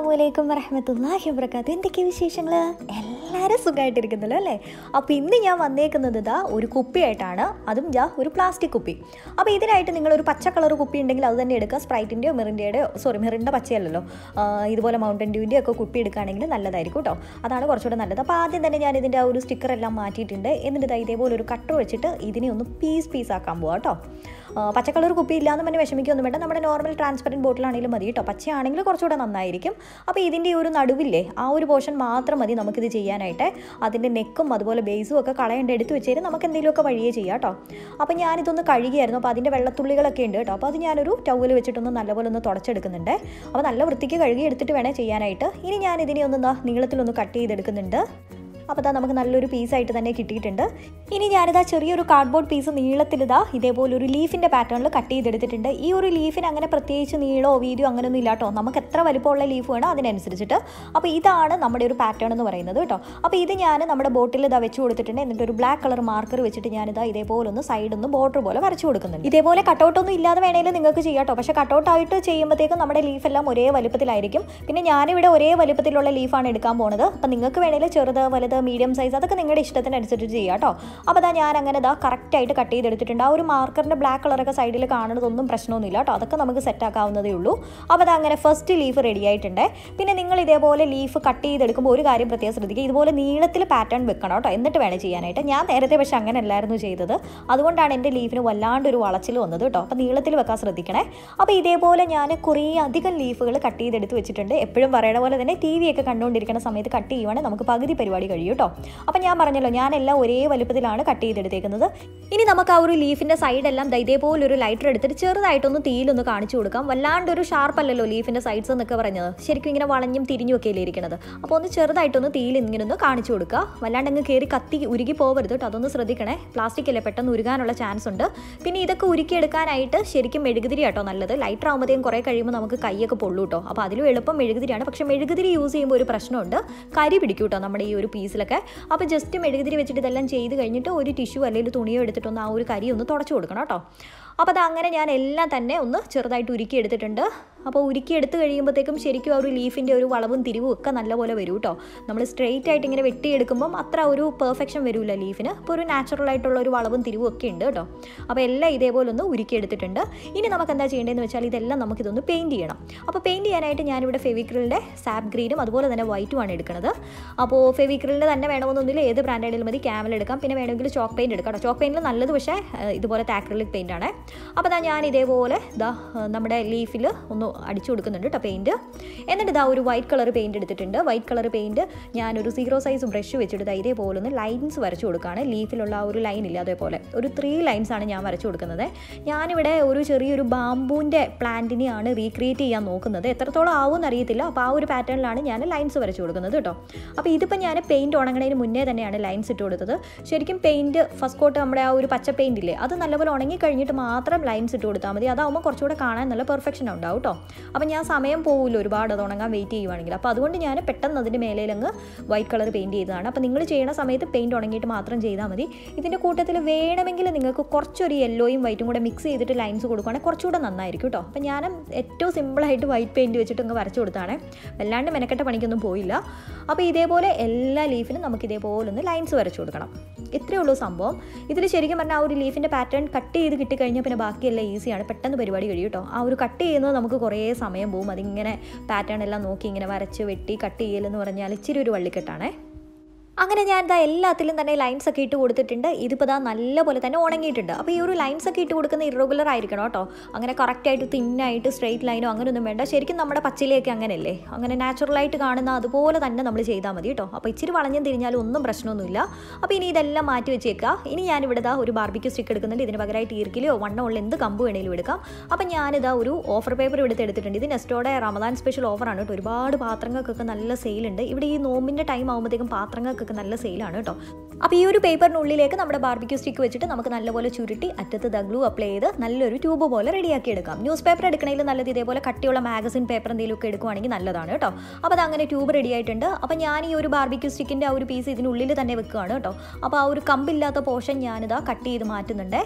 അസ്സാമലൈക്കും വറഹമത്തല്ലാഹി വബർക്കാത്ത് എന്തൊക്കെ വിശേഷങ്ങൾ എല്ലാവരും സുഖമായിട്ടിരിക്കുന്നല്ലോ അല്ലേ അപ്പോൾ ഇന്ന് ഞാൻ വന്നേക്കുന്നത് ഇതാ ഒരു കുപ്പിയായിട്ടാണ് അതും ജാ ഒരു പ്ലാസ്റ്റിക് കുപ്പി അപ്പോൾ ഇതിനായിട്ട് നിങ്ങളൊരു പച്ച കളർ കുപ്പി ഉണ്ടെങ്കിൽ അത് തന്നെ എടുക്കുക സ്പ്രൈറ്റിൻ്റെയോ മിറിൻ്റെയോ സോറി മിറിൻ്റെ പച്ചയല്ലല്ലോ ആ, ഇതുപോലെ മൗണ്ടൻ ഡ്യൂവിൻ്റെയോ ഒക്കെ കുപ്പി എടുക്കുകയാണെങ്കിൽ നല്ലതായിരിക്കും കേട്ടോ അതാണ് കുറച്ചുകൂടെ നല്ലത് അപ്പോൾ ആദ്യം തന്നെ ഞാൻ ഇതിൻ്റെ ആ ഒരു സ്റ്റിക്കർ എല്ലാം മാറ്റിയിട്ടുണ്ട് എന്നിട്ട് ഇതാ ഇതേപോലെ ഒരു കട്ടർ വെച്ചിട്ട് ഇതിനെ ഒന്ന് പീസ് പീസ് ആക്കാൻ പോവാം കേട്ടോ ആ, പച്ച കളർ കുപ്പി ഇല്ലാന്ന് തന്നെ വിഷമിക്കൊന്നും വേണ്ട നമ്മുടെ നോർമൽ ട്രാൻസ്പെറൻറ്റ് ബോട്ടിലാണെങ്കിലും മതി കേട്ടോ പച്ചയാണെങ്കിൽ കുറച്ചുകൂടെ നന്നായിരിക്കും അപ്പോൾ ഇതിൻ്റെ ഈ ഒരു നടുവില്ലേ ആ ഒരു പോർഷൻ മാത്രം മതി നമുക്കിത് ചെയ്യാനായിട്ട് അതിൻ്റെ നെക്കും അതുപോലെ ബേസും ഒക്കെ കളയേണ്ട എടുത്ത് വെച്ചേരും നമുക്ക് എന്തെങ്കിലുമൊക്കെ വഴിയേ ചെയ്യാം കേട്ടോ അപ്പോൾ ഞാനിതൊന്ന് കഴുകിയായിരുന്നു അപ്പോൾ അതിൻ്റെ വെള്ളത്തുള്ളികളൊക്കെ ഉണ്ട് കേട്ടോ അപ്പോൾ അത് ഞാനൊരു ടവൽ വെച്ചിട്ടൊന്ന് നല്ലപോലെ ഒന്ന് തുടച്ചെടുക്കുന്നുണ്ട് അപ്പോൾ നല്ല വൃത്തിക്ക് കഴുകി എടുത്തിട്ട് വേണേൽ ചെയ്യാനായിട്ട് ഇനി ഞാൻ ഇതിനെ ഒന്ന് ദാ നീളത്തിലൊന്ന് കട്ട് ചെയ്തെടുക്കുന്നുണ്ട് അപ്പോൾ ഇതാ നമുക്ക് നല്ലൊരു പീസായിട്ട് തന്നെ കിട്ടിയിട്ടുണ്ട് ഇനി ഞാനിതാ ചെറിയൊരു കാർഡ്ബോർഡ് പീസ് നീളത്തിലിതാ ഇതേപോലെ ഒരു ലീഫിൻ്റെ പാറ്റേണിൽ കട്ട് ചെയ്തെടുത്തിട്ടുണ്ട് ഈ ഒരു ലീഫിന് അങ്ങനെ പ്രത്യേകിച്ച് നീളോ വീതിയോ അങ്ങനെയൊന്നും ഇല്ല കേട്ടോ നമുക്ക് എത്ര വലിപ്പമുള്ള ലീഫ് വേണോ അതിനനുസരിച്ചിട്ട് അപ്പോൾ ഇതാണ് നമ്മുടെ ഒരു പാറ്റേൺ എന്ന് പറയുന്നത് കേട്ടോ അപ്പോൾ ഇത് ഞാൻ നമ്മുടെ ബോട്ടിൽ ഇതാ വെച്ച് കൊടുത്തിട്ടുണ്ട് എന്നിട്ട് ഒരു ബ്ലാക്ക് കളർ മാർക്കർ വെച്ചിട്ട് ഞാനിതാ ഇതേപോലെ ഒന്ന് സൈഡ് ഒന്ന് ബോർഡർ പോലെ വരച്ചു കൊടുക്കുന്നുണ്ട് ഇതേപോലെ കട്ടൗട്ടൊന്നും ഇല്ലാതെ വേണേലും നിങ്ങൾക്ക് ചെയ്യാം കേട്ടോ പക്ഷേ കട്ടൗട്ടായിട്ട് ചെയ്യുമ്പോഴത്തേക്കും നമ്മുടെ ലീഫ് എല്ലാം ഒരേ വലിപ്പത്തിലായിരിക്കും പിന്നെ ഞാനിവിടെ ഒരേ വലിപ്പത്തിലുള്ള ലീഫാണ് എടുക്കാൻ പോകുന്നത് അപ്പം നിങ്ങൾക്ക് വേണേൽ ചെറുത് വലുത് മീഡിയം സൈസ് അതൊക്കെ നിങ്ങളുടെ ഇഷ്ടത്തിനനുസരിച്ച് ചെയ്യാം കേട്ടോ അപ്പോൾ അതാ ഞാൻ അങ്ങനെ ഇതാ കറക്റ്റായിട്ട് കട്ട് ചെയ്തെടുത്തിട്ടുണ്ട് ആ ഒരു മാർക്കറിൻ്റെ ബ്ലാക്ക് കളറൊക്കെ സൈഡിൽ കാണുന്നതൊന്നും പ്രശ്നമൊന്നുമില്ല കേട്ടോ അതൊക്കെ നമുക്ക് സെറ്റ് ആക്കാവുന്നതേ ഉള്ളൂ അപ്പോൾ അത് അങ്ങനെ ഫസ്റ്റ് ലീഫ് റെഡി ആയിട്ടുണ്ട് പിന്നെ നിങ്ങൾ ഇതേപോലെ ലീഫ് കട്ട് ചെയ്തെടുക്കുമ്പോൾ ഒരു കാര്യം പ്രത്യേകം ശ്രദ്ധിക്കുക ഇതുപോലെ നീളത്തിൽ പാറ്റേൺ വെക്കണം കേട്ടോ എന്നിട്ട് വേണം ചെയ്യാനായിട്ട് ഞാൻ നേരത്തെ പക്ഷേ അങ്ങനെ അല്ലായിരുന്നു ചെയ്തത് അതുകൊണ്ടാണ് എൻ്റെ ലീഫിന് വല്ലാണ്ടൊരു വളച്ചിൽ വന്നത് കേട്ടോ അപ്പോൾ നീളത്തിൽ വെക്കാൻ ശ്രദ്ധിക്കണേ അപ്പോൾ ഇതേപോലെ ഞാൻ കുറേ അധികം ലീഫുകൾ കട്ട് ചെയ്തെടുത്ത് വെച്ചിട്ടുണ്ട് എപ്പോഴും പറയണ പോലെ തന്നെ ടി വി ഒക്കെ കണ്ടുകൊണ്ടിരിക്കുന്ന സമയത്ത് കട്ട് ചെയ്യുവാണെങ്കിൽ നമുക്ക് പകുതി പരിപാടി കഴിയും കേട്ടോ അപ്പം ഞാൻ പറഞ്ഞല്ലോ ഞാനെല്ലാം ഒരേ വലുപ്പത്തിലാണ് കട്ട് ചെയ്തെടുത്തേക്കുന്നത് ഇനി നമുക്ക് ആ ഒരു ലീഫിൻ്റെ സൈഡെല്ലാം ദാ ഇതേപോലെ ഒരു ലൈറ്റർ എടുത്തിട്ട് ചെറുതായിട്ടൊന്ന് തീയിലൊന്ന് കാണിച്ചു കൊടുക്കാം വല്ലാണ്ടൊരു ഷാർപ്പല്ലല്ലോ ലീഫിൻ്റെ സൈഡ്സ് എന്നൊക്കെ പറഞ്ഞത് ശരിക്കും ഇങ്ങനെ വളഞ്ഞും തിരിഞ്ഞും ഒക്കെ അല്ലേ ഇരിക്കുന്നത് അപ്പോൾ ഒന്ന് ചെറുതായിട്ടൊന്ന് തീയിൽ ഇങ്ങനെ ഒന്ന് കാണിച്ചു കൊടുക്കുക വല്ലാണ്ട് അങ്ങ് കയറി കത്തി ഉരുകി പോകരുത് കേട്ടോ അതൊന്ന് ശ്രദ്ധിക്കണേ പ്ലാസ്റ്റിക് അല്ലേ പെട്ടെന്ന് ഉരുകാനുള്ള ചാൻസ് ഉണ്ട് പിന്നെ ഇതൊക്കെ ഉരുക്കിയെടുക്കാനായിട്ട് ശരിക്കും മെഴുകുതിരി കേട്ടോ നല്ലത് ലൈറ്റർ ആകുമ്പോഴത്തേക്കും കുറേ കഴിയുമ്പോൾ നമുക്ക് കൈയൊക്കെ പൊള്ളൂ കേട്ടോ അപ്പോൾ അതിലും എളുപ്പം മെഴുകുതിരിയാണ് പക്ഷേ മെഴുകുതിരി യൂസ് ചെയ്യുമ്പോൾ ഒരു പ്രശ്നമുണ്ട് കരി പിടിക്കും കേട്ടോ നമ്മുടെ ഈ ഒരു പീസിലൊക്കെ അപ്പോൾ ജസ്റ്റ് മെഴുകുതിരി വെച്ചിട്ട് ഇതെല്ലാം ചെയ്ത് കഴിഞ്ഞിട്ട് ഒരു ടിഷ്യൂ അല്ലെങ്കിൽ തുണിയോ എടുത്തിട്ടൊന്ന് ആ ഒരു കരി ഒന്ന് തുടച്ചു കൊടുക്കണം കേട്ടോ അപ്പോൾ അത് അങ്ങനെ ഞാൻ എല്ലാം തന്നെ ഒന്ന് ചെറുതായിട്ട് ഉരുക്കി എടുത്തിട്ടുണ്ട് അപ്പോൾ ഉരുക്കി എടുത്ത് കഴിയുമ്പോഴത്തേക്കും ശരിക്കും ആ ഒരു ലീഫിൻ്റെ ഒരു വളവും തിരിവും ഒക്കെ നല്ലപോലെ വരും കേട്ടോ നമ്മൾ സ്ട്രെയിറ്റ് ആയിട്ട് ഇങ്ങനെ വെട്ടിയെടുക്കുമ്പം അത്ര ഒരു പെർഫെക്ഷൻ വരില്ല ലീഫിന് അപ്പോൾ ഒരു നാച്ചുറൽ ആയിട്ടുള്ള ഒരു വളവും തിരിവും ഒക്കെ ഉണ്ട് കേട്ടോ അപ്പോൾ എല്ലാം ഇതേപോലെ ഒന്ന് ഉരുക്കി എടുത്തിട്ടുണ്ട് ഇനി നമുക്ക് എന്താ ചെയ്യേണ്ടതെന്ന് വെച്ചാൽ ഇതെല്ലാം നമുക്കിതൊന്ന് പെയിൻറ്റ് ചെയ്യണം അപ്പോൾ പെയിൻറ്റ് ചെയ്യാനായിട്ട് ഞാനിവിടെ ഫെവിക്രിലിൻ്റെ സാപ്പ് ഗ്രീനും അതുപോലെ തന്നെ വൈറ്റുമാണ് എടുക്കുന്നത് അപ്പോൾ ഫെവിക്രിലിൻ്റെ തന്നെ വേണമെന്നൊന്നുമില്ല ഏത് ബ്രാൻഡ് ആയാലും മതി ക്യാമൽ എടുക്കാം പിന്നെ വേണമെങ്കിൽ ചോക്ക് പെയിൻറ്റ് എടുക്കാം കേട്ടോ ചോക്ക് പെയിൻറ്റിൽ നല്ലത് പക്ഷേ ഏഹ്, ഇതുപോലെ ആക്രിലിക് പെയിൻ്റ് ആണ് അപ്പോൾ ദാ ഞാൻ ഇതേപോലെ ദാ ഏഹ്, നമ്മുടെ ലീഫിൽ ഒന്ന് അടിച്ചു കൊടുക്കുന്നുണ്ട് കേട്ടോ പെയിൻറ്റ് എന്നിട്ട് ഇതാ ഒരു വൈറ്റ് കളർ പെയിൻറ്റ് എടുത്തിട്ടുണ്ട് വൈറ്റ് കളർ പെയിൻറ്റ് ഞാനൊരു സീറോ സൈസ് ബ്രഷ് വെച്ചിട്ട് ദാ ഇതേപോലെ ഒന്ന് ലൈൻസ് വരച്ചു കൊടുക്കുകയാണ് ലീഫിലുള്ള ആ ഒരു ലൈൻ ഇല്ല അതേപോലെ ഒരു ത്രീ ലൈൻസ് ആണ് ഞാൻ വരച്ചു കൊടുക്കുന്നത് ഞാനിവിടെ ഒരു ചെറിയൊരു ബാമ്പൂൻ്റെ പ്ലാന്റിനെയാണ് റീക്രിയേറ്റ് ചെയ്യാൻ നോക്കുന്നത് എത്രത്തോളം ആവുമെന്ന് അറിയത്തില്ല അപ്പോൾ ആ ഒരു പാറ്റേണിലാണ് ഞാൻ ലൈൻസ് വരച്ചു കൊടുക്കുന്നത് കേട്ടോ അപ്പോൾ ഇതിപ്പോൾ ഞാൻ പെയിൻറ്റ് ഉണങ്ങണതിന് മുന്നേ തന്നെയാണ് ലൈൻസ് ഇട്ട് കൊടുത്തത് ശരിക്കും പെയിൻറ്റ് ഫസ്റ്റ് കോട്ട് നമ്മുടെ ആ ഒരു പച്ച പെയിൻറ്റ് ഇല്ലേ അത് നല്ലപോലെ ഉണങ്ങി കഴിഞ്ഞിട്ട് മാത്രം ലൈൻസ് ഇട്ട് കൊടുത്താൽ മതി അതാവുമ്പോൾ കുറച്ചുകൂടെ കാണാൻ നല്ല പെർഫെക്ഷൻ ഉണ്ടാവും കേട്ടോ അപ്പോൾ ഞാൻ സമയം പോകില്ല ഒരുപാട് അത് ഉണങ്ങാൻ വെയിറ്റ് ചെയ്യുവാണെങ്കിൽ അപ്പോൾ അതുകൊണ്ട് ഞാൻ പെട്ടെന്ന് അതിൻ്റെ മേലേലങ്ങ് വൈറ്റ് കളർ പെയിൻറ്റ് ചെയ്തതാണ് അപ്പോൾ നിങ്ങൾ ചെയ്യുന്ന സമയത്ത് പെയിൻറ്റ് ഉണങ്ങിയിട്ട് മാത്രം ചെയ്താൽ മതി ഇതിൻ്റെ കൂട്ടത്തിൽ വേണമെങ്കിൽ നിങ്ങൾക്ക് കുറച്ചൊരു യെല്ലോയും വൈറ്റും കൂടെ മിക്സ് ചെയ്തിട്ട് ലൈൻസ് കൊടുക്കുകയാണെങ്കിൽ കുറച്ചുകൂടെ നന്നായിരിക്കും കേട്ടോ അപ്പോൾ ഞാൻ ഏറ്റവും സിമ്പിളായിട്ട് വൈറ്റ് പെയിൻറ്റ് വെച്ചിട്ട് അങ്ങ് വരച്ചു കൊടുത്താണ് വല്ലാണ്ട് മെനക്കെട്ട പണിക്കൊന്നും പോയില്ല അപ്പോൾ ഇതേപോലെ എല്ലാ ലീഫിനും നമുക്ക് ഇതേപോലെ ഒന്ന് ലൈൻസ് വരച്ചു കൊടുക്കണം ഇത്രയേ ഉള്ളൂ സംഭവം ഇതിൽ ശരിക്കും പറഞ്ഞാൽ ആ ഒരു ലീഫിൻ്റെ പാറ്റേൺ കട്ട് ചെയ്ത് കിട്ടിക്കഴിഞ്ഞാൽ പിന്നെ ബാക്കിയെല്ലാം ഈസിയാണ് പെട്ടെന്ന് പരിപാടി കഴിയും കേട്ടോ ആ ഒരു കട്ട് ചെയ്യുന്നത് നമുക്ക് കുറേ സമയം പോകും അതിങ്ങനെ പാറ്റേൺ എല്ലാം നോക്കി ഇങ്ങനെ വരച്ച് വെട്ടി കട്ട് ചെയ്യലെന്ന് പറഞ്ഞാൽ ഇച്ചിരി ഒരു വള്ളിക്കെട്ടാണേ അങ്ങനെ ഞാൻ ഇതാ എല്ലാത്തിലും തന്നെ ലൈൻസ് ഒക്കെ ഇട്ട് കൊടുത്തിട്ടുണ്ട് ഇതിപ്പോൾ ഇതാ നല്ലപോലെ തന്നെ ഉണങ്ങിയിട്ടുണ്ട് അപ്പോൾ ഈ ഒരു ലൈൻസ് ഒക്കെ ഇട്ട് കൊടുക്കുന്ന ഇറഗുലർ ആയിരിക്കണം കേട്ടോ അങ്ങനെ കറക്റ്റായിട്ട് തിന്നായിട്ട് സ്ട്രെയിറ്റ് ലൈനോ അങ്ങനെയൊന്നും വേണ്ട ശരിക്കും നമ്മുടെ പച്ചിലയൊക്കെ അങ്ങനെയല്ലേ അങ്ങനെ നാച്ചുറലായിട്ട് കാണുന്ന അതുപോലെ തന്നെ നമ്മൾ ചെയ്താൽ മതി കേട്ടോ അപ്പോൾ ഇച്ചിരി വളഞ്ഞും തിരിഞ്ഞാലും ഒന്നും പ്രശ്നമൊന്നുമില്ല അപ്പോൾ ഇനി ഇതെല്ലാം മാറ്റി വെച്ചേക്കുക ഇനി ഞാനിവിടെ ഇതാ ഒരു ബാർബിക്യൂ സ്റ്റിക്ക് എടുക്കുന്നുണ്ട് ഇതിന് പകരമായിട്ട് ഈർക്കിലോ വണ്ണോ ഉള്ള എന്ത് കമ്പ് വേണേലും എടുക്കാം അപ്പോൾ ഞാനിതാ ഒരു ഓഫർ പേപ്പർ എടുത്ത് എടുത്തിട്ടുണ്ട് ഇത് നെസ്റ്റോടെ റമദാൻ സ്പെഷ്യൽ ഓഫറാണ് കേട്ടോ ഒരുപാട് പാത്രങ്ങൾക്കൊക്കെ നല്ല സെയിലുണ്ട് ഇവിടെ ഈ നോമ്പിൻ്റെ ടൈം ആകുമ്പോഴത്തേക്കും പാത്രങ്ങൾക്കൊക്കെ നല്ല സെയിലാണ് കേട്ടോ അപ്പോൾ ഈ ഒരു പേപ്പറിനുള്ളിലേക്ക് നമ്മുടെ ബാർബിക്യൂ സ്റ്റിക്ക് വെച്ചിട്ട് നമുക്ക് നല്ലപോലെ ചുരുട്ടി അറ്റത്ത് ദഗ്ലു അപ്ലൈ ചെയ്ത് നല്ലൊരു ട്യൂബ് പോലെ റെഡിയാക്കി എടുക്കാം ന്യൂസ് പേപ്പർ എടുക്കണമെങ്കിൽ നല്ലത് ഇതേപോലെ കട്ടിയുള്ള മാഗസിൻ പേപ്പർ എന്തെങ്കിലുമൊക്കെ എടുക്കുവാണെങ്കിൽ നല്ലതാണ് കേട്ടോ അപ്പോൾ അത് അങ്ങനെ ട്യൂബ് റെഡി ആയിട്ടുണ്ട് അപ്പോൾ ഞാൻ ഈ ഒരു ബാർബിക്യൂ സ്റ്റിക്കിൻ്റെ ആ ഒരു പീസ് ഇതിനുള്ളിൽ തന്നെ വെക്കുകയാണ് കേട്ടോ അപ്പോൾ ആ ഒരു കമ്പില്ലാത്ത പോർഷൻ ഞാനിതാ കട്ട് ചെയ്ത് മാറ്റുന്നുണ്ട്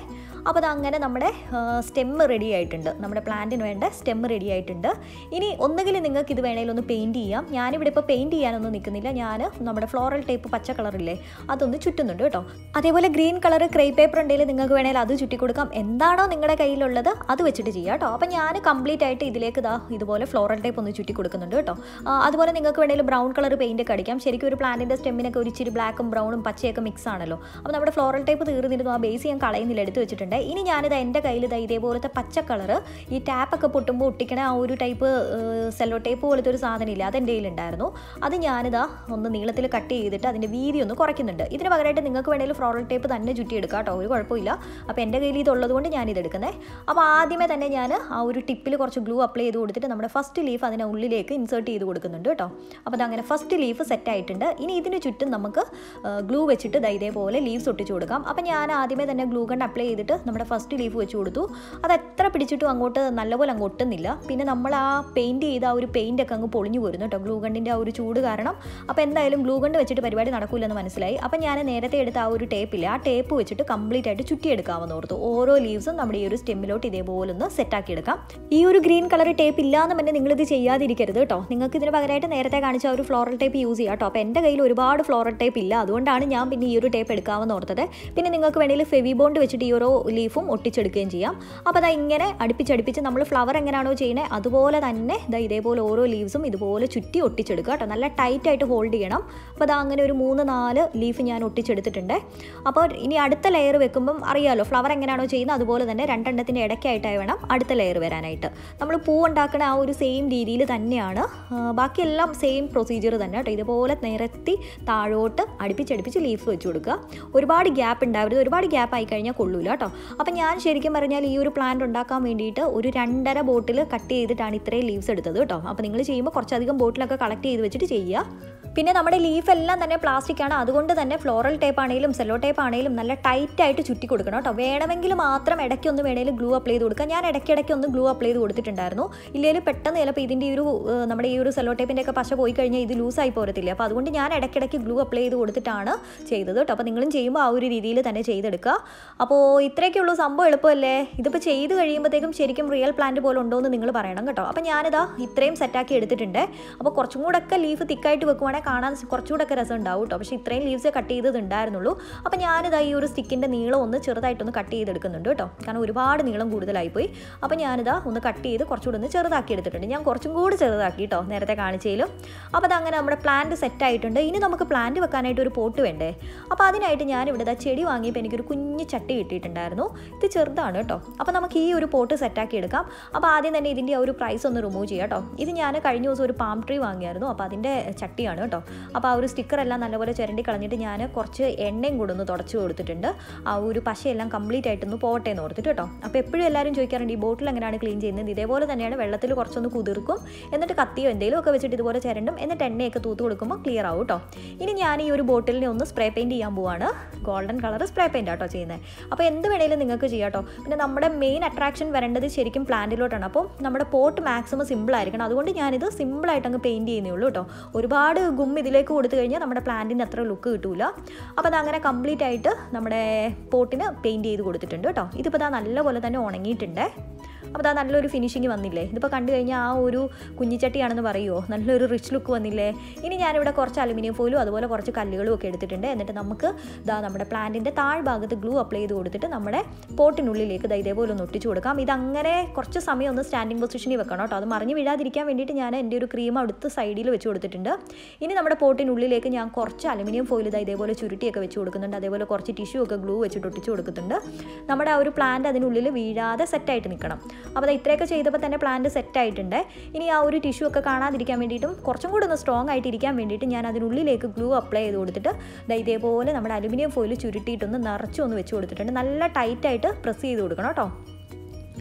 അപ്പോൾ അത് അങ്ങനെ നമ്മുടെ സ്റ്റെമ്മ് റെഡി ആയിട്ടുണ്ട് നമ്മുടെ പ്ലാന്റിന് വേണ്ട സ്റ്റെമ്മ് റെഡി ആയിട്ടുണ്ട് ഇനി ഒന്നുകിൽ നിങ്ങൾക്ക് ഇത് വേണമെങ്കിൽ ഒന്ന് പെയിൻറ്റ് ചെയ്യാം ഞാനിവിടെ ഇപ്പോൾ പെയിൻറ്റ് ചെയ്യാനൊന്നും നിൽക്കുന്നില്ല ഞാൻ നമ്മുടെ ഫ്ലോറൽ ടൈപ്പ് പച്ച കളറില്ലേ അതൊന്ന് ചുറ്റുന്നുണ്ട് കേട്ടോ അതേപോലെ ഗ്രീൻ കളർ ക്രേ പേപ്പർ ഉണ്ടെങ്കിൽ നിങ്ങൾക്ക് വേണമെങ്കിൽ അത് ചുറ്റി കൊടുക്കാം എന്താണോ നിങ്ങളുടെ കയ്യിലുള്ളത് അത് വെച്ചിട്ട് ചെയ്യാം കേട്ടോ അപ്പോൾ ഞാൻ കംപ്ലീറ്റ് ആയിട്ട് ഇതിലേക്ക് ഇതാ ഇതുപോലെ ഫ്ലോറൽ ടൈപ്പ് ഒന്ന് ചുറ്റി കൊടുക്കുന്നുണ്ട് കേട്ടോ ആ, അതുപോലെ നിങ്ങൾക്ക് വേണമെങ്കിൽ ബ്രൗൺ കളർ പെയിൻ്റ് ഒക്കെ അടിക്കാം ശരിക്കും ഒരു പ്ലാന്റിൻ്റെ സ്റ്റെമ്മിനൊക്കെ ഒരു ഇച്ചിരി ബ്ലാക്കും ബ്രൗണും പച്ചയൊക്കെ മിക്സ് ആണല്ലോ അപ്പോൾ നമ്മുടെ ഫ്ലോറൽ ടൈപ്പ് തീർന്നിരുന്നു ആ ബേസ് ഞാൻ കളയുന്നില്ല എടുത്ത് വെച്ചിട്ടുണ്ട് ഇനി ഞാനിത് എൻ്റെ കയ്യിൽ ഇതാ ഇതേപോലത്തെ പച്ച കളറ് ഈ ടാപ്പൊക്കെ പൊട്ടുമ്പോൾ ഒട്ടിക്കണ ആ ഒരു ടൈപ്പ് സെല്ലോ ടേപ്പ് പോലത്തെ ഒരു സാധനം ഇല്ല അത് എൻ്റെ കയ്യിലുണ്ടായിരുന്നു അത് ഞാനിതാ ഒന്ന് നീളത്തിൽ കട്ട് ചെയ്തിട്ട് അതിൻ്റെ വീതി ഒന്ന് കുറയ്ക്കുന്നുണ്ട് ഇതിന് പകരമായിട്ട് നിങ്ങൾക്ക് വേണമെങ്കിൽ ഫ്ലോറൽ ടേപ്പ് തന്നെ ചുറ്റിയെടുക്കാം കേട്ടോ ഒരു കുഴപ്പമില്ല അപ്പോൾ എൻ്റെ കയ്യിൽ ഇതുള്ളത് കൊണ്ട് ഞാനിത് എടുക്കുന്നത് അപ്പോൾ ആദ്യമേ തന്നെ ഞാൻ ആ ഒരു ടിപ്പിൽ കുറച്ച് ഗ്ലൂ അപ്ലൈ ചെയ്ത് കൊടുത്തിട്ട് നമ്മുടെ ഫസ്റ്റ് ലീഫ് അതിനെ ഉള്ളിലേക്ക് ഇൻസേർട്ട് ചെയ്ത് കൊടുക്കുന്നുണ്ട് കേട്ടോ അപ്പോൾ അതങ്ങനെ ഫസ്റ്റ് ലീഫ് സെറ്റ് ആയിട്ടുണ്ട് ഇനി ഇതിന് ചുറ്റും നമുക്ക് ഗ്ലൂ വെച്ചിട്ട് ദാ ഇതേപോലെ ലീവ്സ് ഒട്ടിച്ച് കൊടുക്കാം അപ്പോൾ ഞാൻ ആദ്യമേ തന്നെ ഗ്ലൂ കണ്ട് അപ്ലൈ ചെയ്തിട്ട് നമ്മുടെ ഫസ്റ്റ് ലീഫ് വെച്ച് കൊടുത്തു അത് എത്ര പിടിച്ചിട്ടും അങ്ങോട്ട് നല്ലപോലെ അങ്ങ് ഒട്ടുന്നില്ല പിന്നെ നമ്മൾ ആ പെയിൻറ്റ് ചെയ്ത ആ ഒരു പെയിൻ്റ് ഒക്കെ അങ്ങ് പൊളിഞ്ഞു പോരുന്നു കേട്ടോ ഗ്ലൂ ഗണ്ടിൻ്റെ ആ ഒരു ചൂട് കാരണം അപ്പോൾ എന്തായാലും ഗ്ലൂ ഗണ്ട് വെച്ചിട്ട് പരിപാടി നടക്കില്ലെന്ന് മനസ്സിലായി അപ്പോൾ ഞാൻ നേരത്തെ എടുത്ത ആ ഒരു ടേപ്പില്ല ആ ടേപ്പ് വെച്ചിട്ട് കംപ്ലീറ്റ് ആയിട്ട് ചുറ്റിയെടുക്കാമെന്ന് ഓർത്തു ഓരോ ലീവ്സും നമ്മുടെ ഈ ഒരു സ്റ്റെമ്മിലോട്ട് ഇതേപോലെ ഒന്ന് സെറ്റാക്കി എടുക്കാം ഈ ഒരു ഗ്രീൻ കളർ ടേപ്പ് ഇല്ലാന്ന് തന്നെ നിങ്ങളിത് ചെയ്യാതിരിക്കരുത് കേട്ടോ നിങ്ങൾക്ക് ഇതിന് പകരമായിട്ട് നേരത്തെ കാണിച്ച ആ ഒരു ഫ്ലോറൽ ടേപ്പ് യൂസ് ചെയ്യാം കേട്ടോ അപ്പോൾ എൻ്റെ കയ്യിൽ ഒരുപാട് ഫ്ലോറൽ ടേപ്പ് ഇല്ല അതുകൊണ്ടാണ് ഞാൻ പിന്നെ ഈ ഒരു ടേപ്പ് എടുക്കാമെന്ന് ഓർത്തത് പിന്നെ നിങ്ങൾക്ക് വേണമെങ്കിൽ ഫെവി ബോണ്ട് വെച്ചിട്ട് ഈ ഓരോ ലീഫും ഒട്ടിച്ചെടുക്കുകയും ചെയ്യാം അപ്പോൾ അതാ ഇങ്ങനെ അടുപ്പിച്ചടുപ്പിച്ച് നമ്മൾ ഫ്ലവർ എങ്ങനെയാണോ ചെയ്യുന്നത് അതുപോലെ തന്നെ ഇതാ ഇതേപോലെ ഓരോ ലീവ്സും ഇതുപോലെ ചുറ്റി ഒട്ടിച്ചെടുക്കുക കേട്ടോ നല്ല ടൈറ്റ് ആയിട്ട് ഹോൾഡ് ചെയ്യണം അപ്പോൾ അതാ അങ്ങനെ ഒരു മൂന്ന് നാല് ലീഫ് ഞാൻ ഒട്ടിച്ചെടുത്തിട്ടുണ്ട് അപ്പോൾ ഇനി അടുത്ത ലെയർ വെക്കുമ്പം അറിയാമല്ലോ ഫ്ലവർ എങ്ങനെയാണോ ചെയ്യുന്നത് അതുപോലെ തന്നെ രണ്ടെണ്ണത്തിൻ്റെ ഇടയ്ക്കായിട്ടായി വേണം അടുത്ത ലെയർ വരാനായിട്ട് നമ്മൾ പൂ ഉണ്ടാക്കുന്ന ആ ഒരു സെയിം രീതിയിൽ തന്നെയാണ് ആ, ബാക്കിയെല്ലാം സെയിം പ്രൊസീജിയർ തന്നെ കേട്ടോ ഇതുപോലെ നിരത്തി താഴോട്ട് അടുപ്പിച്ചടുപ്പിച്ച് ലീഫ് വെച്ച് കൊടുക്കുക ഒരുപാട് ഗ്യാപ്പ് ഉണ്ടാവരുത് ഒരുപാട് ഗ്യാപ്പ് ആയി കഴിഞ്ഞാൽ കൊള്ളൂല കേട്ടോ അപ്പം ഞാൻ ശരിക്കും പറഞ്ഞാൽ ഈ ഒരു പ്ലാന്റ് ഉണ്ടാക്കാൻ വേണ്ടിയിട്ട് ഒരു രണ്ടര ബോട്ടിൽ കട്ട് ചെയ്തിട്ടാണ് ഇത്രയും ലീവ്സ് എടുത്തത് കേട്ടോ അപ്പോൾ നിങ്ങൾ ചെയ്യുമ്പോൾ കുറച്ചധികം ബോട്ടിലൊക്കെ കളക്ട് ചെയ്ത് വെച്ചിട്ട് ചെയ്യുക പിന്നെ നമ്മുടെ ലീഫ് എല്ലാം തന്നെ പ്ലാസ്റ്റിക് ആണ് അതുകൊണ്ട് തന്നെ ഫ്ലോറൽ ടേപ്പ് ആണെങ്കിലും സെല്ലോ ടേപ്പ് ആണെങ്കിലും നല്ല ടൈറ്റ് ആയിട്ട് ചുറ്റി കൊടുക്കണം കേട്ടോ വേണമെങ്കിൽ മാത്രം ഇടയ്ക്ക് ഒന്ന് വേണമെങ്കിൽ ഗ്ലൂ അപ്ലൈ ചെയ്ത് കൊടുക്കുക ഞാൻ ഇടയ്ക്കിടയ്ക്ക് ഒന്ന് ഗ്ലൂ അപ്ലൈ ചെയ്ത് കൊടുത്തിട്ടുണ്ടായിരുന്നു ഇല്ലെങ്കിൽ പെട്ടെന്ന് ചിലപ്പോൾ ഇതിൻ്റെ ഈ ഒരു ഏഹ്, നമ്മുടെ ഈ ഒരു സെല്ലോ ടേപ്പിൻ്റെ ഒക്കെ പശ പോയി കഴിഞ്ഞാൽ ഇത് ലൂസായി പോരത്തില്ല അപ്പോൾ അതുകൊണ്ട് ഞാൻ ഇടയ്ക്കിടയ്ക്ക് ഗ്ലൂ അപ്ലൈ ചെയ്ത് കൊടുത്തിട്ടാണ് ചെയ്തത് കേട്ടോ അപ്പോൾ നിങ്ങളും ചെയ്യുമ്പോൾ ആ ഒരു രീതിയിൽ തന്നെ ചെയ്തെടുക്കുക അപ്പോൾ ഇത്രയൊക്കെ ഉള്ളൂ സംഭവം എളുപ്പമല്ലേ ഇതിപ്പോൾ ചെയ്ത് കഴിയുമ്പോഴത്തേക്കും ശരിക്കും റിയൽ പ്ലാന്റ് പോലെ ഉണ്ടോ എന്ന് നിങ്ങൾ പറയണം കേട്ടോ അപ്പോൾ ഞാനിതാ ഇത്രയും സെറ്റാക്കി എടുത്തിട്ടുണ്ട് അപ്പോൾ കുറച്ചും കൂടെ ഒക്കെ ലീഫ് തിക്കായിട്ട് വെക്കുവാണെങ്കിൽ കാണാൻ കുറച്ചുകൂടെ ഒക്കെ രസം ഉണ്ടാവും കേട്ടോ പക്ഷേ ഇത്രയും ലീവ്സേ കട്ട് ചെയ്തത് ഉണ്ടായിരുന്നുള്ളൂ അപ്പോൾ ഞാനിതാ ഈ ഒരു സ്റ്റിക്കിൻ്റെ നീളം ഒന്ന് ചെറുതായിട്ടൊന്ന് കട്ട് ചെയ്തെടുക്കുന്നുണ്ട് കേട്ടോ കാരണം ഒരുപാട് നീളം കൂടുതലായിപ്പോയി അപ്പോൾ ഞാനിതാ ഒന്ന് കട്ട് ചെയ്ത് കുറച്ചുകൂടെ ഒന്ന് ചെറുതാക്കി എടുത്തിട്ടുണ്ട് ഞാൻ കുറച്ചും കൂടി ചെറുതാക്കി കേട്ടോ നേരത്തെ കാണിച്ചതിലും അപ്പോൾ അതങ്ങനെ നമ്മുടെ പ്ലാന്റ് സെറ്റ് ആയിട്ടുണ്ട് ഇനി നമുക്ക് പ്ലാന്റ് വെക്കാനായിട്ട് ഒരു പോട്ട് വേണ്ടേ അപ്പോൾ അതിനായിട്ട് ഞാൻ ഇവിടെ ദാ ചെടി വാങ്ങിയപ്പോൾ എനിക്കൊരു കുഞ്ഞ് ചട്ടി കിട്ടിയിട്ടുണ്ടായിരുന്നു ഇത് ചെറുതാണ് കേട്ടോ അപ്പോൾ നമുക്ക് ഈ ഒരു പോട്ട് സെറ്റാക്കി എടുക്കാം അപ്പോൾ ആദ്യം തന്നെ ഇതിൻ്റെ ആ ഒരു പ്രൈസ് ഒന്ന് റിമൂവ് ചെയ്യാം കേട്ടോ ഇത് ഞാൻ കഴിഞ്ഞ ദിവസം ഒരു പാം ട്രീ വാങ്ങിയായിരുന്നു അപ്പോൾ അതിൻ്റെ ചട്ടിയാണ് കേട്ടോ അപ്പോൾ ആ ഒരു സ്റ്റിക്കറെല്ലാം നല്ലപോലെ ചുരണ്ടി കളഞ്ഞിട്ട് ഞാൻ കുറച്ച് എണ്ണയും കൂടെ ഒന്ന് തുടച്ച് കൊടുത്തിട്ടുണ്ട് ആ ഒരു പശയെല്ലാം കംപ്ലീറ്റ് ആയിട്ടൊന്ന് പോട്ടെ എന്ന് ഓർത്തിട്ട് കേട്ടോ അപ്പോൾ എപ്പോഴും എല്ലാവരും ചോദിക്കാറുണ്ട് ഈ ബോട്ടിൽ എങ്ങനെയാണ് ക്ലീൻ ചെയ്യുന്നത് ഇതേപോലെ തന്നെയാണ് വെള്ളത്തിൽ കുറച്ചൊന്ന് കുതിർക്കും എന്നിട്ട് കത്തിയോ എന്തെങ്കിലും ഒക്കെ വെച്ചിട്ട് ഇതുപോലെ ചിരണ്ടും എന്നിട്ട് എണ്ണയൊക്കെ തൂത്ത് കൊടുക്കുമ്പോൾ ക്ലിയർ ആവും കേട്ടോ ഇനി ഞാൻ ഈ ഒരു ബോട്ടിലിനെ ഒന്ന് സ്പ്രേ പെയിൻറ്റ് ചെയ്യാൻ പോവാണ് ഗോൾഡൻ കളർ സ്പ്രേ പെയിൻ്റ് ആട്ടോ ചെയ്യുന്നത് അപ്പോൾ എന്ത് വേണേലും നിങ്ങൾക്ക് ചെയ്യാം കേട്ടോ പിന്നെ നമ്മുടെ മെയിൻ അട്രാക്ഷൻ വരേണ്ടത് ശരിക്കും പ്ലാന്റിലോട്ടാണ് അപ്പോൾ നമ്മുടെ പോട്ട് മാക്സിമം സിമ്പിൾ ആയിരിക്കണം അതുകൊണ്ട് ഞാനിത് സിമ്പിളായിട്ട് അങ്ങ് പെയിൻറ്റ് ചെയ്യുന്നേ ഉള്ളൂ കേട്ടോ ഒരുപാട് ഗും ഇതിലേക്ക് കൊടുത്തു കഴിഞ്ഞാൽ നമ്മുടെ പ്ലാന്റിന് അത്ര ലുക്ക് കിട്ടൂല അപ്പോൾ അതങ്ങനെ കംപ്ലീറ്റ് ആയിട്ട് നമ്മുടെ പോട്ടിന് പെയിൻറ്റ് ചെയ്ത് കൊടുത്തിട്ടുണ്ട് കേട്ടോ ഇതിപ്പോൾ ഇതാ നല്ലപോലെ തന്നെ ഉണങ്ങിയിട്ടുണ്ട് അപ്പോൾ അതാ നല്ലൊരു ഫിനിഷിങ് വന്നില്ലേ ഇതിപ്പോൾ കണ്ടു കഴിഞ്ഞാൽ ആ ഒരു കുഞ്ഞിച്ചട്ടിയാണെന്ന് പറയുമോ നല്ലൊരു റിച്ച് ലുക്ക് വന്നില്ലേ ഇനി ഞാനിവിടെ കുറച്ച് അലുമിനിയം ഫോയിലും അതുപോലെ കുറച്ച് കല്ലുകളും ഒക്കെ എടുത്തിട്ടുണ്ട് എന്നിട്ട് നമുക്ക് ഇതാ നമ്മുടെ പ്ലാന്റിൻ്റെ താഴ്ഭാഗത്ത് ഗ്ലൂ അപ്ലൈ ചെയ്ത് കൊടുത്തിട്ട് നമ്മുടെ പോട്ടിനുള്ളിലേക്ക് ഇതാ ഇതേപോലെ ഒന്ന് ഒട്ടിച്ചു കൊടുക്കാം ഇതങ്ങനെ കുറച്ച് സമയം ഒന്ന് സ്റ്റാൻഡിങ് പൊസിഷനിൽ വെക്കണം കേട്ടോ അത് മറിഞ്ഞ് വീഴാതിരിക്കാൻ വേണ്ടിയിട്ട് ഞാൻ എൻ്റെ ഒരു ക്രീം അടുത്ത് സൈഡിൽ വെച്ച് കൊടുത്തിട്ടുണ്ട് ഇനി നമ്മുടെ പോട്ടിനുള്ളിലേക്ക് ഞാൻ കുറച്ച് അലുമിനിയം ഫോയിൽ ഇതാ ഇതേപോലെ ചുരുട്ടിയൊക്കെ വെച്ച് കൊടുക്കുന്നുണ്ട് അതേപോലെ കുറച്ച് ടിഷ്യൂ ഒക്കെ ഗ്ലൂ വെച്ചിട്ട് ഒട്ടിച്ച് കൊടുക്കുന്നുണ്ട് നമ്മുടെ ആ ഒരു പ്ലാന്റ് അതിനുള്ളിൽ വീഴാതെ സെറ്റായിട്ട് നിൽക്കണം അപ്പോൾ അത് ഇത്രയൊക്കെ ചെയ്തപ്പോൾ തന്നെ പ്ലാന്റ് സെറ്റ് ആയിട്ടുണ്ട് ഇനി ആ ഒരു ടിഷ്യൂ ഒക്കെ കാണാതിരിക്കാൻ വേണ്ടിയിട്ടും കുറച്ചും കൂടി ഒന്ന് സ്ട്രോങ് ആയിട്ട് ഇരിക്കാൻ വേണ്ടിയിട്ട് ഞാൻ അതിനുള്ളിലേക്ക് ഗ്ലൂ അപ്ലൈ ചെയ്ത് കൊടുത്തിട്ട് ദാ ഇതേപോലെ നമ്മുടെ അലുമിനിയം ഫോയിൽ ചുരുട്ടിയിട്ടൊന്ന് നിറച്ചൊന്ന് വെച്ച് കൊടുത്തിട്ടുണ്ട് നല്ല ടൈറ്റായിട്ട് പ്രസ് ചെയ്ത് കൊടുക്കണം കേട്ടോ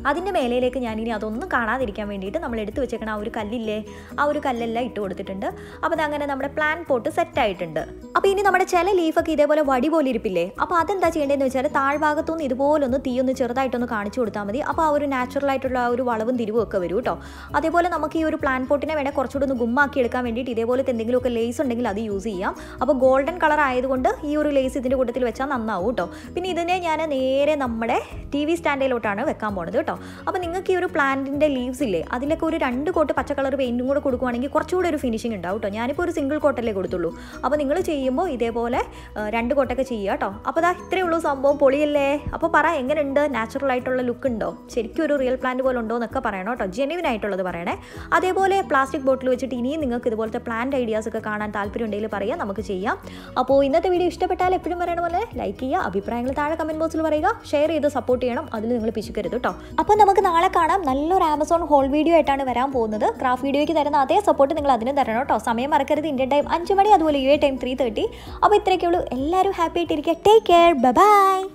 അതിൻ്റെ മേലയിലേക്ക് ഞാൻ ഇനി അതൊന്നും കാണാതിരിക്കാൻ വേണ്ടിയിട്ട് നമ്മൾ എടുത്തു വെച്ചേക്കണ ആ ഒരു കല്ലില്ലേ ആ ഒരു കല്ലെല്ലാം ഇട്ട് കൊടുത്തിട്ടുണ്ട് അപ്പോൾ അതങ്ങനെ നമ്മുടെ പ്ലാൻ പോട്ട് സെറ്റ് ആയിട്ടുണ്ട് അപ്പോൾ ഇനി നമ്മുടെ ചില ലീഫൊക്കെ ഇതേപോലെ വടി പോലെ ഇരിപ്പില്ലേ അപ്പോൾ അതെന്താ ചെയ്യേണ്ടതെന്ന് വെച്ചാൽ താഴ്ഭാഗത്തുനിന്ന് ഇതുപോലൊന്ന് തീ ഒന്ന് ചെറുതായിട്ടൊന്ന് കാണിച്ചു കൊടുത്താൽ മതി അപ്പോൾ ആ ഒരു നാച്ചുറൽ ആയിട്ടുള്ള ആ ഒരു വളവും തിരിവും ഒക്കെ വരും കേട്ടോ അതേപോലെ നമുക്ക് ഈ ഒരു പ്ലാൻ പോട്ടിനെ വേണേൽ കുറച്ചുകൂടി ഒന്ന് ഗുമ്മാക്കി എടുക്കാൻ വേണ്ടിയിട്ട് ഇതേപോലത്തെ എന്തെങ്കിലുമൊക്കെ ലേസ് ഉണ്ടെങ്കിൽ അത് യൂസ് ചെയ്യാം അപ്പോൾ ഗോൾഡൻ കളർ ആയതുകൊണ്ട് ഈ ഒരു ലേസ് ഇതിൻ്റെ കൂട്ടത്തിൽ വെച്ചാൽ നന്നാവും കേട്ടോ പിന്നെ ഇതിനെ ഞാൻ നേരെ നമ്മുടെ ടി വി സ്റ്റാൻഡിലോട്ടാണ് വെക്കാൻ പോണത് കേട്ടോ അപ്പോൾ നിങ്ങൾക്ക് ഈ ഒരു പ്ലാന്റിൻ്റെ ലീവ്സ് ഇല്ലേ അതിലൊക്കെ ഒരു രണ്ട് കോട്ട് പച്ച കളർ പെയിൻറ്റും കൂടെ കൊടുക്കുവാണെങ്കിൽ കുറച്ചുകൂടി ഒരു ഫിനിഷിംഗ് ഉണ്ടാവും കേട്ടോ ഞാനിപ്പോൾ ഒരു സിംഗിൾ കോട്ടല്ലേ കൊടുത്തുള്ളൂ അപ്പോൾ നിങ്ങൾ ചെയ്യുമ്പോൾ ഇതേപോലെ ആ, രണ്ട് കോട്ടൊക്കെ ചെയ്യുക കേട്ടോ അപ്പോൾ അതാ ഇത്രയേ ഉള്ളൂ സംഭവം പൊളിയല്ലേ അപ്പോൾ പറ എങ്ങനെയുണ്ട് നാച്ചുറൽ ആയിട്ടുള്ള ലുക്ക് ഉണ്ടോ ശരിക്കും ഒരു റിയൽ പ്ലാന്റ് പോലെ ഉണ്ടോ എന്നൊക്കെ പറയണം കേട്ടോ ജെനുവിൻ ആയിട്ടുള്ളത് പറയണേ അതേപോലെ പ്ലാസ്റ്റിക് ബോട്ടിൽ വെച്ചിട്ട് ഇനിയും നിങ്ങൾക്ക് ഇതുപോലത്തെ പ്ലാന്റ് ഐഡിയാസ് ഒക്കെ കാണാൻ താല്പര്യം ഉണ്ടെങ്കിൽ പറയാം നമുക്ക് ചെയ്യാം അപ്പോൾ ഇന്നത്തെ വീഡിയോ ഇഷ്ടപ്പെട്ടാൽ എപ്പോഴും പറയണ പോലെ ലൈക്ക് ചെയ്യുക അഭിപ്രായങ്ങൾ താഴെ കമൻറ്റ് ബോക്സിൽ പറയുക ഷെയർ ചെയ്ത് സപ്പോർട്ട് ചെയ്യണം അതിൽ നിങ്ങൾ പിശുക്കരുത് കേട്ടോ അപ്പോൾ നമുക്ക് നാളെ കാണാം നല്ലൊരു ആമസോൺ ഹോൾ വീഡിയോ ആയിട്ടാണ് വരാൻ പോകുന്നത് ക്രാഫ്റ്റ് വീഡിയോയ്ക്ക് തരുന്ന അതേ സപ്പോർട്ട് നിങ്ങൾ അതിനും തരണം കേട്ടോ സമയം മറക്കരുത് ഇന്ത്യൻ ടൈം അഞ്ച് മണി അതുപോലെ U A time three thirty അപ്പോൾ ഇത്രയൊക്കെ ഉള്ളൂ എല്ലാവരും ഹാപ്പി ആയിട്ടിരിക്കുക ടേക്ക് കെയർ ബൈ